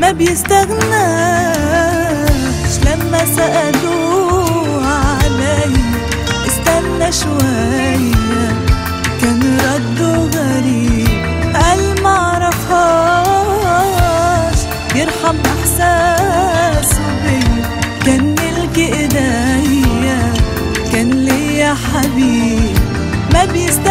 ما بيستغناش لما سألوه علي استنى شوية كان رده غريب قال معرفهاش يرحم احساسه بيا كان ملك ايديا كان ليا حبيب ما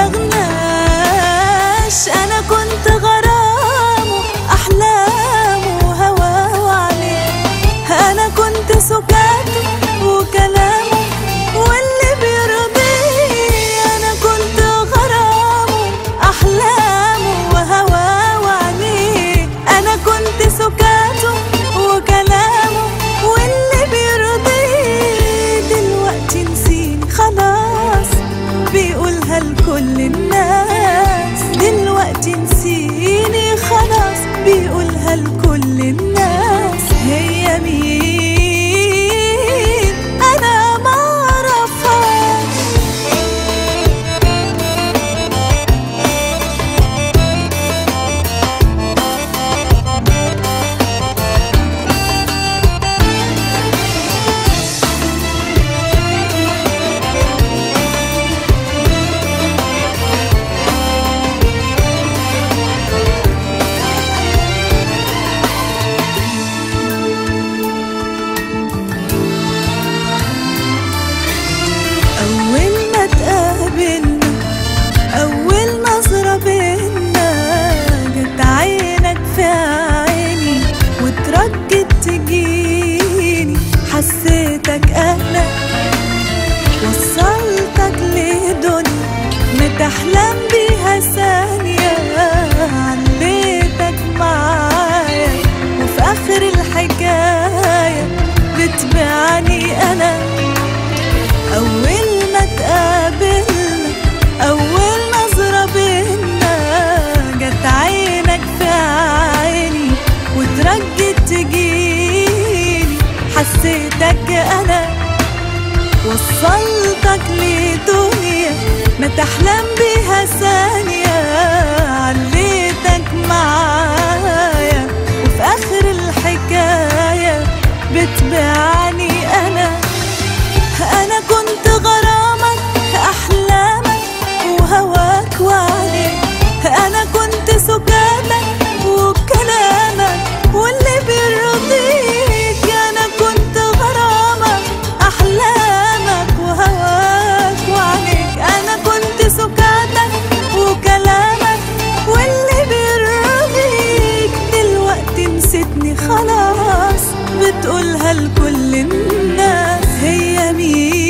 بيستغناش انا كنت غرامه احلامه وهواه عليه انا كنت سكاته وكلامه واللي بيرضيه انا كنت غرامه احلامه وهواه عليه انا كنت سكاته وكلامه واللي بيرضيه دلوقتي نسيني خلاص بيقولها لكل الناس دلوقتي نسيني خلاص بيقولها لكل الناس هي مين انا معرفهاش أول ما تقابلنا أول نظرة بينا جت عينك في عيني وترجت تجيني حسيتك أنا وصلتك لدنيا ما تحلم بيها ثانية عليتك معايا وفي آخر الحكاية بتبعني أنا أول ما تقابلنا أول نظرة بينا جت عينك في عيني وترجت تجيني حسيتك أنا وصلتك لدنيا ما تحلم بيها ثانية عليتك معايا وفي آخر الحكاية بتبعني أنا أنا كنت غرامك أحلامك وهواك وعليك أنا كنت سكانك وكلامك واللي بيرضيك أنا كنت غرامك أحلامك وهواك وعليك أنا كنت سكانك وكلامك واللي بيرضيك دلوقتي نسيتني خلاص بتقولها لكل الناس هي مين